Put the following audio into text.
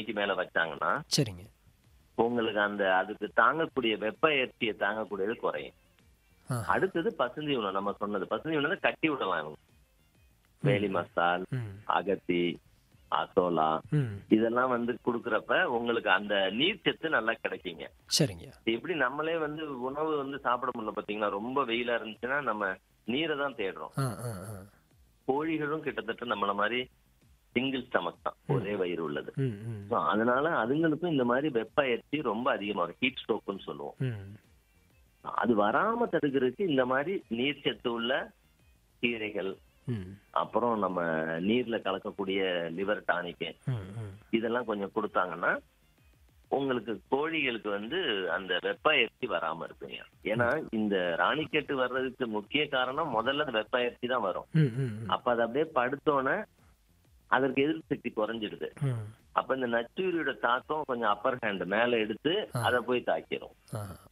டிகிரிக்கு மேல வச்சாங்கன்னா சரிங்க உங்களுக்கு அந்த அதுக்கு தாங்கக்கூடிய வெப்ப ஏற்றியை தாங்கக்கூடியது குறையும் ஆ அடுத்தது பசுந்தீவனம் நம்ம சொன்னது பசுந்தீவனம் கட்டி விடலாம் இவங்க வேலி மசால் ம் அகத்தி அசோலா ம் இதெல்லாம் வந்து குடுக்கறப்ப உங்களுக்கு அந்த நீர்ச்சத்து நல்லா கிடைக்குங்க சரிங்க எப்படி நம்மளே வந்து உணவு வந்து சாப்பிட முடியல பாத்தீங்களா ரொம்ப வெயிலா இருந்துச்சுன்னா நம்ம நீரை தான் தேடுறோம் ஆ ஆ ஆ கோழிகளும் கிட்டத்தட்ட நம்மள மாதிரி சிங்கிள் ஸ்டமக் தான் ஒரே வயிறு உள்ளது ம் ம் So, அதனால அதுங்களுக்கும் இந்த மாதிரி வெப்ப ஏற்றி ரொம்ப அதிகமா வரும் ஹீட் ஸ்ட்ரோக்னு சொல்லுவோம் ம் அது வராம தடுக்கிறதுக்கு இந்த மாதிரி நீர்ச்சத்து உள்ள கீரைகள் ம் அப்புறம் நம்ம நீர்ல கலக்கக்கூடிய லிவர் டானிக்கு ம் ம் இதெல்லாம் கொஞ்சம் கொடுத்தாங்கன்னா உங்களுக்கு கோழிகளுக்கு வந்து அந்த வெப்ப ஏற்றி வராம இருக்குங்க ஏன்னா இந்த ராணிக்கெட்டு வர்றதுக்கு முக்கிய காரணம் முதல்ல அந்த வெப்ப ஏற்றி தான் வரும் ம் ம் ம் அப்ப அது அப்படியே படுத்தோன்னே அதற்கு எதிர்ப்பு சக்தி குறைஞ்சிடுது ம் அப்ப இந்த நச்சுரியோட தாக்கம் கொஞ்சம் அப்பர் ஹேண்ட் மேல எடுத்து அதை போய் தாக்கிரும் ஆ